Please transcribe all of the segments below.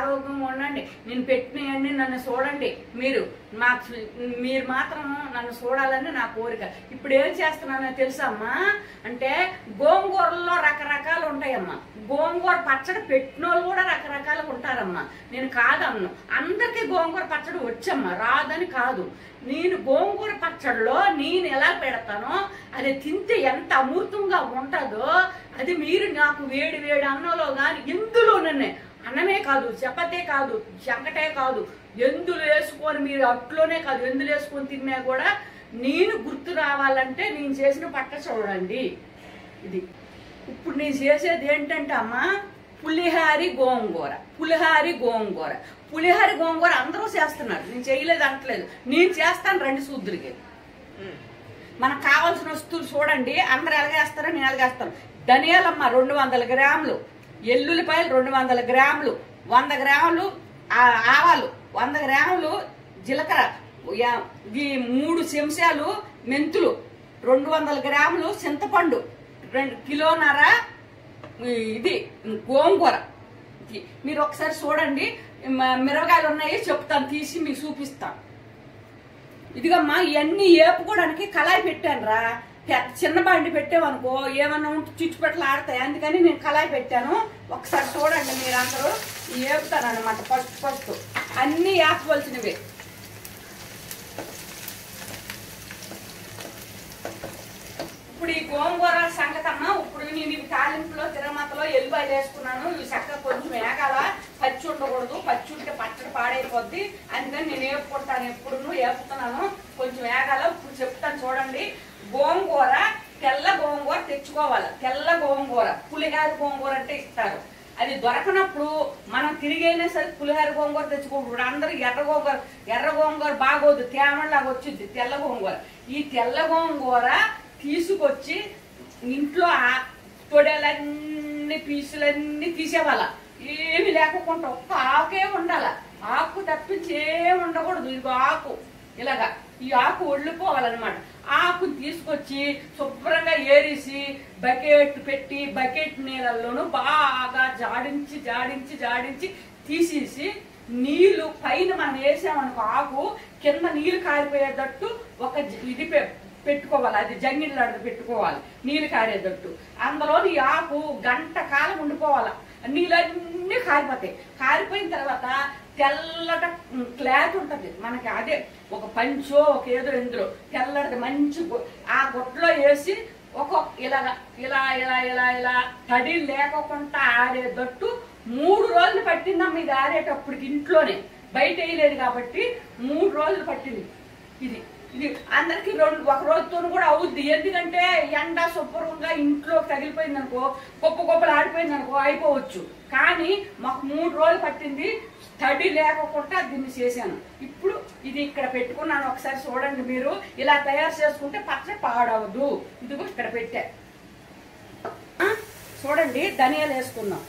ఆరోగ్యంగా ఉండండి నేను పెట్టినవన్నీ నన్ను చూడండి మీరు మా మీరు మాత్రం నన్ను చూడాలని నా కోరిక ఇప్పుడు ఏం చేస్తున్నానో తెలుసమ్మా అంటే గోంగూరలో రకరకాలు ఉంటాయమ్మా గోంగూర పచ్చడి పెట్టిన వాళ్ళు కూడా రకరకాలుగా ఉంటారమ్మా నేను కాదన్ను అందరికీ గోంగూర పచ్చడి వచ్చమ్మా రాదని కాదు నేను గోంగూర పచ్చడిలో నేను ఎలా పెడతానో అది తింటే ఎంత అమృతంగా ఉంటుందో అది మీరు నాకు వేడి వేడి అన్నంలో కానీ ఎందులోనే అన్నమే కాదు చపాతే కాదు చెంకటే కాదు ఎందులు వేసుకొని మీరు అట్లోనే కాదు ఎందులు వేసుకొని తిన్నా కూడా నేను గుర్తు రావాలంటే నేను చేసిన పట్ట చూడండి ఇది ఇప్పుడు నేను చేసేది ఏంటంటే అమ్మా పులిహారి గోంగూర పులిహారి గోంగూర పులిహారి గోంగూర అందరూ చేస్తున్నారు నేను చేయలేదు అంటలేదు నేను చేస్తాను రెండు సూద్దులకి మనకు కావాల్సిన వస్తువులు చూడండి అందరు ఎలాగేస్తారో నేను ఎలాగేస్తాను ధనియాలమ్మ రెండు వందల గ్రాములు ఎల్లుల్లిపాయలు రెండు వందల గ్రాములు వంద గ్రాములు ఆ- ఆవాలు వంద గ్రాములు జీలకర్ర యా- ఈ మూడు చెంచాలు మెంతులు రెండు వందల గ్రాములు చింతపండు రెండు కిలోన్నర ఈ ఇది గోంగూర ఇది. మీరు ఒకసారి చూడండి మ- మిరపకాయలు ఉన్నాయి చెప్తాను తీసి మీకు చూపిస్తాను ఇదిగమ్మా ఇవన్నీ ఏపుకోవడానికి కళాయి పెట్టాను రా చిన్న బండి పెట్టామనుకో ఏమన్నా ఉంటే చుట్టుపెట్టలు ఆడతాయి అందుకని నేను కళాయి పెట్టాను ఒకసారి చూడండి మీరందరూ ఏపుతాను అనమాట ఫస్ట్ ఫస్ట్ అన్ని ఏపవలసినవి ఇప్పుడు ఈ గోంగూర సంగతమ్మ ఇప్పుడు నేను ఇవి తాలింపులో తిరమతలో ఎల్లిపాయలు వేసుకున్నాను ఇవి చక్కగా కొంచెం వేగాల పచ్చి ఉండకూడదు పచ్చి ఉంటే పచ్చడి పాడైపోద్ది అందుకని నేను వేపుకుంటాను ఎప్పుడు వేపుతున్నాను కొంచెం వేగాల ఇప్పుడు చెప్తాను చూడండి గోంగూర తెల్ల గోంగూర తెచ్చుకోవాలి తెల్ల గోంగూర పులిహార గోంగూర అంటే ఇస్తారు అది దొరకనప్పుడు మనం తిరిగైనా సరే పులిహార గోంగూర తెచ్చుకోకూడదు అందరూ ఎర్ర గోంగూర ఎర్ర గోంగూర బాగోదు తేమలాగా వచ్చింది తెల్ల గోంగూర ఈ తెల్ల గోంగూర తీసుకొచ్చి ఇంట్లో ఆ తొడలన్నీ పీసులన్నీ తీసేవాళ్ళ ఏమి లేకుండా ఒక్క ఆకే ఉండాల ఆకు తప్పించి ఏమి ఉండకూడదు ఇది ఆకు ఇలాగా ఈ ఆకు ఒళ్ళిపోవాలన్నమాట ఆకు తీసుకొచ్చి శుభ్రంగా ఏరిసి బకెట్ పెట్టి బకెట్ నీళ్ళల్లోనూ బాగా జాడించి జాడించి జాడించి తీసేసి నీళ్లు పైన మనం వేసామనుకో ఆకు కింద నీళ్లు కారిపోయేటట్టు ఒక జ- ఇది పె- పెట్టుకోవాలి అది జంగిళ్ళ పెట్టుకోవాలి నీళ్ళు కారేటట్టు అందులో ఈ ఆకు గంట కాలం ఉండిపోవాలి నీళ్ళన్నీ కారిపోతాయి కారిపోయిన తర్వాత తెల్లట క్లాత్ ఉంటది మనకి అదే ఒక పంచో ఒక ఏదో ఇందులో తెల్లటిది మంచి గు- ఆ గుట్టలో వేసి ఒక ఇలాగ ఇలా ఇలా ఇలా ఇలా తడి లేకుండా ఆరేటట్టు మూడు రోజులు పట్టిందమ్మ ఇది ఆరేటప్పటికి ఇంట్లోనే బయట వేయలేదు కాబట్టి మూడు రోజులు పట్టింది ఇది ఇది అందరికి రెండు ఒక రోజుతో కూడా అవుద్ది ఎందుకంటే ఎండ శుభ్రంగా ఇంట్లో తగిలిపోయింది అనుకో గొప్ప గొప్పలు ఆడిపోయింది అనుకో అయిపోవచ్చు కానీ మాకు మూడు రోజులు పట్టింది తడి లేకుండా దీన్ని చేశాను ఇప్పుడు ఇది ఇక్కడ పెట్టుకున్నాను ఒకసారి చూడండి మీరు ఇలా తయారు చేసుకుంటే పచ్చడి పాడవద్దు ఇదిగో ఇక్కడ పెట్టా ఆ, చూడండి ధనియాలు వేసుకుందాం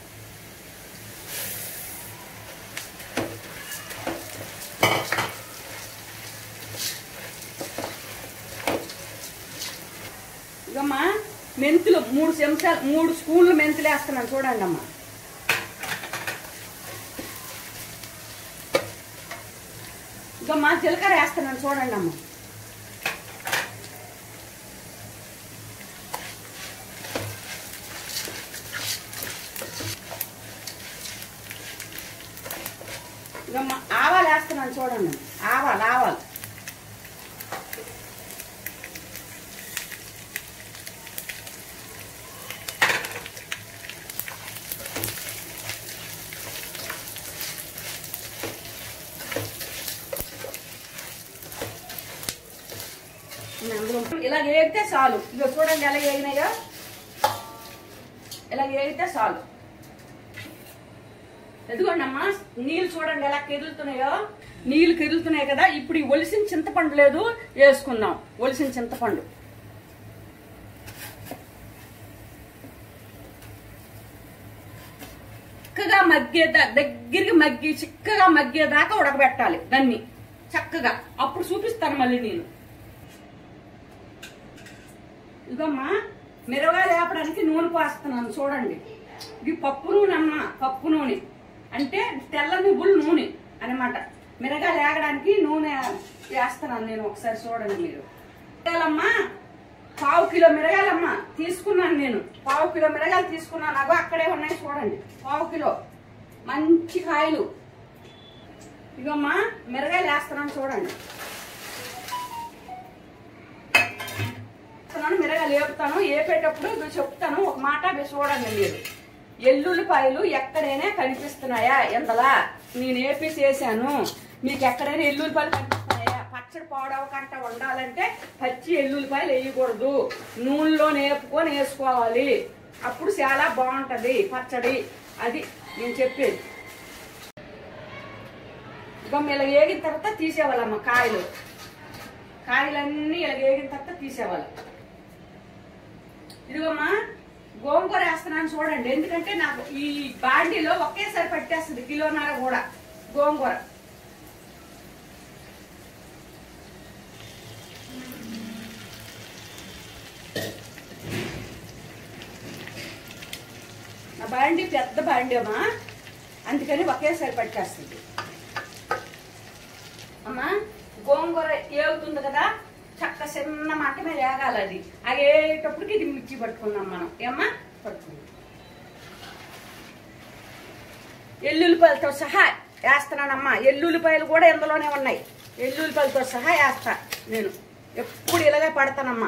ఇదమ్మా మెంతులు మూడు చెంచాలు మూడు స్పూన్లు మెంతులు వేస్తున్నాను చూడండి అమ్మా ఇదమ్మా జీలకర్ర వేస్తున్నాను చూడండి అమ్మా ఇదమ్మా ఆవాలు వేస్తున్నాను చూడండి ఆవాలు ఆవాలు అందులో ఇలా వేగితే చాలు ఇక చూడండి ఎలా వేగినాయో ఇలా వేగితే చాలు ఎదుగోండి అమ్మా నీళ్ళు చూడండి ఎలా కెరులుతున్నాయో నీళ్ళు కెరులుతున్నాయి కదా ఇప్పుడు ఈ ఒలిసిన చింతపండు లేదు వేసుకుందాం ఒలిసిన చింతపండు చక్కగా మగ్గేదా దగ్గరికి మగ్గి చిక్కగా మగ్గేదాకా ఉడకబెట్టాలి దాన్ని చక్కగా అప్పుడు చూపిస్తాను మళ్ళీ నేను ఇదమ్మా మిరగాయలు వేపడానికి నూనె పోస్తున్నాను చూడండి ఇది పప్పు నూనె అమ్మ పప్పు నూనె అంటే తెల్ల నువ్వులు నూనె అనమాట మిరగాయలు వేగడానికి నూనె వేస్తున్నాను నేను ఒకసారి చూడండి మీరు మిరగాయలమ్మా పావు కిలో మిరగాయలమ్మా తీసుకున్నాను నేను పావు కిలో మిరగాయలు తీసుకున్నాను అగో అక్కడే ఉన్నాయి చూడండి పావు కిలో మంచి కాయలు ఇగమ్మా మిరగాయలు వేస్తున్నాను చూడండి వేస్తున్నాను మిరగాయలు వేపుతాను వేపేటప్పుడు ఇవి చెప్తాను ఒక మాట అవి చూడండి మీరు ఎల్లుల్లిపాయలు ఎక్కడైనా కనిపిస్తున్నాయా ఎంతలా నేను వేపేసి వేసాను మీకు ఎక్కడైనా ఎల్లుల్లిపాయలు కనిపిస్తున్నాయా పచ్చడి పాడవకంట ఉండాలంటే పచ్చి ఎల్లుల్లిపాయలు వేయకూడదు నూనెలో నేపుకొని వేసుకోవాలి అప్పుడు చాలా బాగుంటది పచ్చడి అది నేను చెప్పేది ఇక ఇలా వేగిన తర్వాత తీసేవాళ్ళమ్మ కాయలు కాయలన్నీ ఇలా వేగిన తర్వాత తీసేవాళ్ళు ఇదిగోమ్మా గోంగూర వేస్తున్నాను చూడండి ఎందుకంటే నాకు ఈ బాండీలో ఒకేసారి పట్టేస్తుంది కిలోన్నర కూడా గోంగూర నా బాండీ పెద్ద బాండీ అమ్మా అందుకని ఒకేసారి పట్టేస్తుంది అమ్మా గోంగూర ఏగుతుంది కదా చక్క చిన్న మంట మీద వేగాలి అది అగేటప్పటికి ఇది మిర్చి పట్టుకున్నాం మనం ఏమ్మా పట్టుకున్నాం ఎల్లుల్లిపాయలతో సహా వేస్తున్నానమ్మా ఎల్లుల్లిపాయలు కూడా ఇందులోనే ఉన్నాయి ఎల్లుల్లిపాయలతో సహా వేస్తా నేను ఎప్పుడు ఇలాగే పడతానమ్మా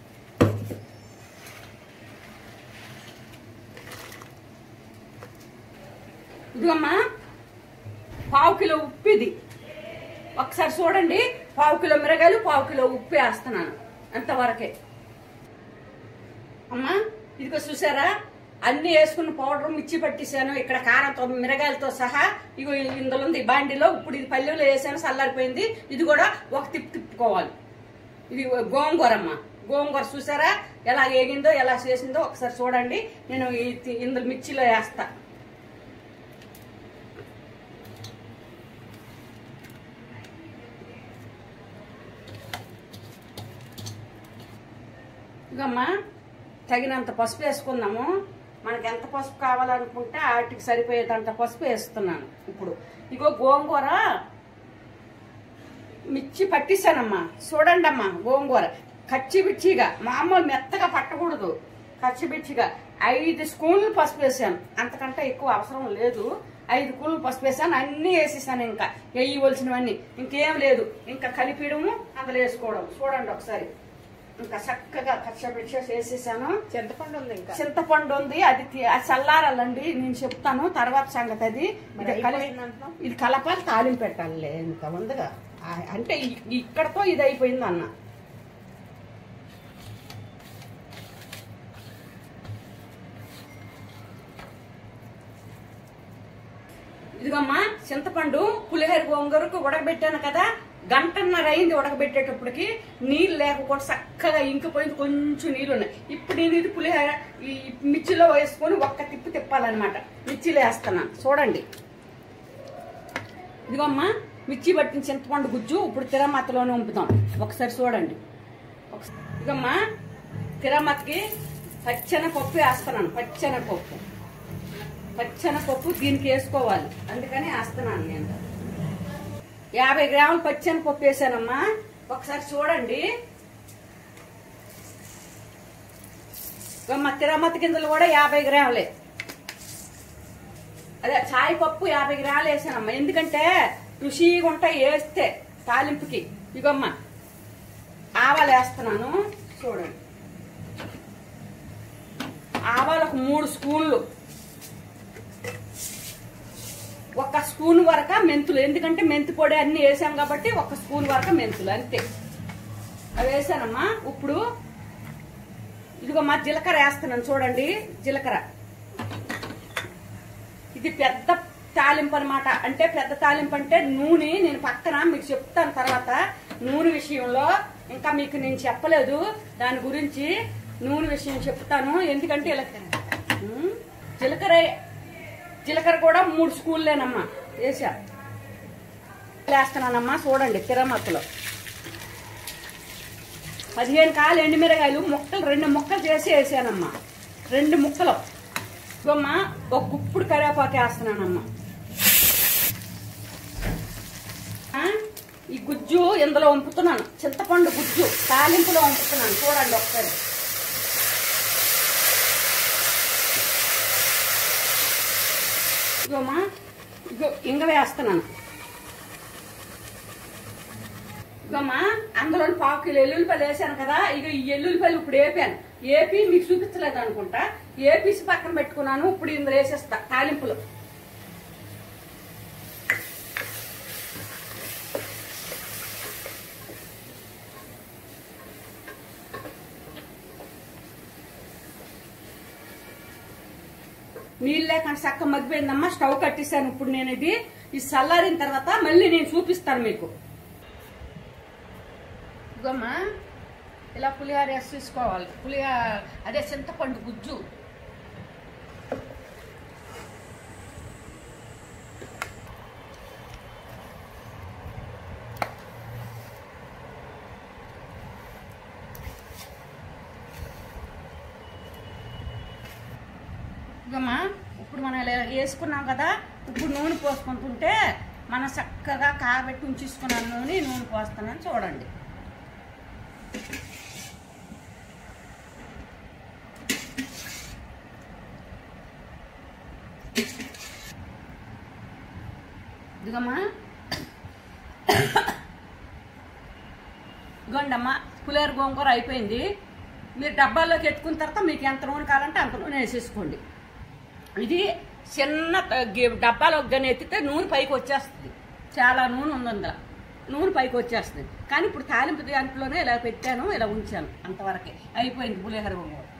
ఇదిగమ్మా పావు కిలో ఉప్పు ఇది ఒకసారి చూడండి పావు కిలో మిరగాయలు పావు కిలో ఉప్పు వేస్తున్నాను అంతవరకే అమ్మా ఇదిగో చూసారా అన్ని వేసుకున్న పౌడర్ మిర్చి పట్టేశాను ఇక్కడ కారంతో మిరగాయలతో సహా ఇగో ఇందులో ఉంది ఈ బాండిలో ఇప్పుడు ఇది పల్లెలో వేసాను చల్లారిపోయింది ఇది కూడా ఒక తిప్పు తిప్పుకోవాలి ఇది గోంగూర అమ్మ గోంగూర చూసారా ఎలా వేగిందో ఎలా చేసిందో ఒకసారి చూడండి నేను ఈ- ఇందులో మిర్చిలో వేస్తా ఇగమ్మా తగినంత పసుపు వేసుకుందాము మనకి ఎంత పసుపు కావాలనుకుంటే వాటికి సరిపోయేదంత పసుపు వేస్తున్నాను ఇప్పుడు ఇగో గోంగూర మిర్చి పట్టిస్తానమ్మా చూడండి అమ్మా గోంగూర కచ్చిబిచ్చిగా మామూలు మెత్తగా పట్టకూడదు కచ్చిబిచ్చిగా ఐదు స్పూన్లు పసుపు వేసాను అంతకంటే ఎక్కువ అవసరం లేదు ఐదు స్పూన్లు పసుపు వేసాను అన్నీ వేసేసాను ఇంకా వేయవలసినవన్నీ ఇంకేం లేదు ఇంకా కలిపిడము అందులో వేసుకోవడం చూడండి ఒకసారి ఇంకా చక్కగా కచ్చబిచ్చ వేసేసాను చింతపండు ఉంది ఇంకా చింతపండు ఉంది అది తి- అది చల్లారాలండి నేను చెప్తాను తర్వాత సంగతి అది మరి ఇది కలి- అయిపోయిందంటున్నావ్? ఇది కలపాలి తాలింపు పెట్టాలి ఇంకా ఉందిగా ఆ- అంటే ఇ- ఇక్కడతో ఇది అయిపోయింది అన్న ఇదిగమ్మా చింతపండు పులిహోర గోంగూరకు ఉడకబెట్టాను కదా గంటన్నర అయింది ఉడకబెట్టేటప్పటికి నీళ్ళు లేకపోతే చక్కగా ఇంకిపోయింది కొంచెం నీళ్ళు ఉన్నాయి ఇప్పుడు నేను ఇది పులిహోర ఈ మిర్చిలో వేసుకొని ఒక్క తిప్పు తిప్పాలన్నమాట మిర్చిలో వేస్తున్నాను చూడండి ఇదిగోమ్మా మిర్చి పట్టిన చింతపండు గుజ్జు ఇప్పుడు తిరమతలోనే ఉంపుతాం ఒకసారి చూడండి ఒకసారి ఇదిగమ్మా తిరమతకి పచ్చన పప్పు వేస్తున్నాను పచ్చన పప్పు పచ్చన పప్పు దీనికి వేసుకోవాలి అందుకని వేస్తున్నాను నేను యాభై గ్రాములు పచ్చని పప్పు వేసానమ్మా ఒకసారి చూడండి మా తిరమతి గింజలు కూడా యాభై గ్రాములే అదే చాయ్ పప్పు యాభై గ్రాములు వేసానమ్మా ఎందుకంటే రుచిగా ఉంటాయి వేస్తే తాలింపుకి ఇగమ్మ ఆవాలు వేస్తున్నాను చూడండి ఆవాలు ఒక మూడు స్పూన్లు ఒక స్పూన్ వరక మెంతులు ఎందుకంటే మెంతి పొడి అన్ని వేసాం కాబట్టి ఒక స్పూన్ వరక మెంతులు అంతే అవి వేసానమ్మా ఇప్పుడు ఇదిగో మా జీలకర్ర వేస్తున్నాను చూడండి జీలకర్ర ఇది పెద్ద తాలింపు అనమాట అంటే పెద్ద తాలింపు అంటే నూనె నేను పక్కన మీకు చెప్తాను తర్వాత నూనె విషయంలో ఇంకా మీకు నేను చెప్పలేదు దాని గురించి నూనె విషయం చెప్తాను ఎందుకంటే ఇలా ఉమ్, జీలకర్ర జీలకర్ర కూడా మూడు స్పూన్లేనమ్మా వేసా వేస్తున్నానమ్మా చూడండి తిరమత్తలో పదిహేను కాలు ఎండుమిరగాయలు ముక్కలు రెండు ముక్కలు చేసి వేసానమ్మా రెండు ముక్కలు ఇగమ్మా ఒక గుప్పుడు కరివేపాకు వేస్తున్నానమ్మా గుజ్జు ఇందులో వంపుతున్నాను చింతపండు గుజ్జు తాలింపులో వంపుతున్నాను చూడండి ఒకసారి ఇగోమా ఇగో ఇంగ వేస్తున్నాను ఇగోమా అందులో పావు కిలో ఎల్లుల్లిపాయలు వేసాను కదా ఇక ఈ ఎల్లుల్లిపాయలు ఇప్పుడు వేపాను ఏపి మీకు చూపించలేదు అనుకుంటా ఏపీసి పక్కన పెట్టుకున్నాను ఇప్పుడు ఇందులో వేసేస్తా తాలింపులు నీళ్ళు లేకుండా చక్క మగ్గిపోయిందమ్మా స్టవ్ కట్టేసాను ఇప్పుడు నేను ఇది ఈ చల్లారిన తర్వాత మళ్ళీ నేను చూపిస్తాను మీకు ఇగమ్మా ఇలా పులిహార వేసి తీసుకోవాలి పులిహార అదే చింతపండు గుజ్జు ఇగమ్మా ఇప్పుడు మనం ఇలా వేసుకున్నాం కదా ఇప్పుడు నూనె పోసుకుంటుంటే మనం చక్కగా కాబెట్టి ఉంచేసుకున్న నూనె నూనె పోస్తున్నాను చూడండి ఇదిగమ్మా ఇగోండమ్మా పులేరు గోంగూర అయిపోయింది మీరు డబ్బాల్లోకి ఎత్తుకున్న తర్వాత మీకు ఎంత నూనె కావాలంటే అంత నూనె వేసేసుకోండి ఇది చిన్న త- గి- డబ్బాలో కానీ ఎత్తితే నూనె పైకి వచ్చేస్తుంది చాలా నూనె ఉంది అందులో నూనె పైకి వచ్చేస్తుంది కానీ ఇప్పుడు తాలింపు దాంట్లోనే ఇలా పెట్టాను ఇలా ఉంచాను అంతవరకే అయిపోయింది పులిహోర గోంగూర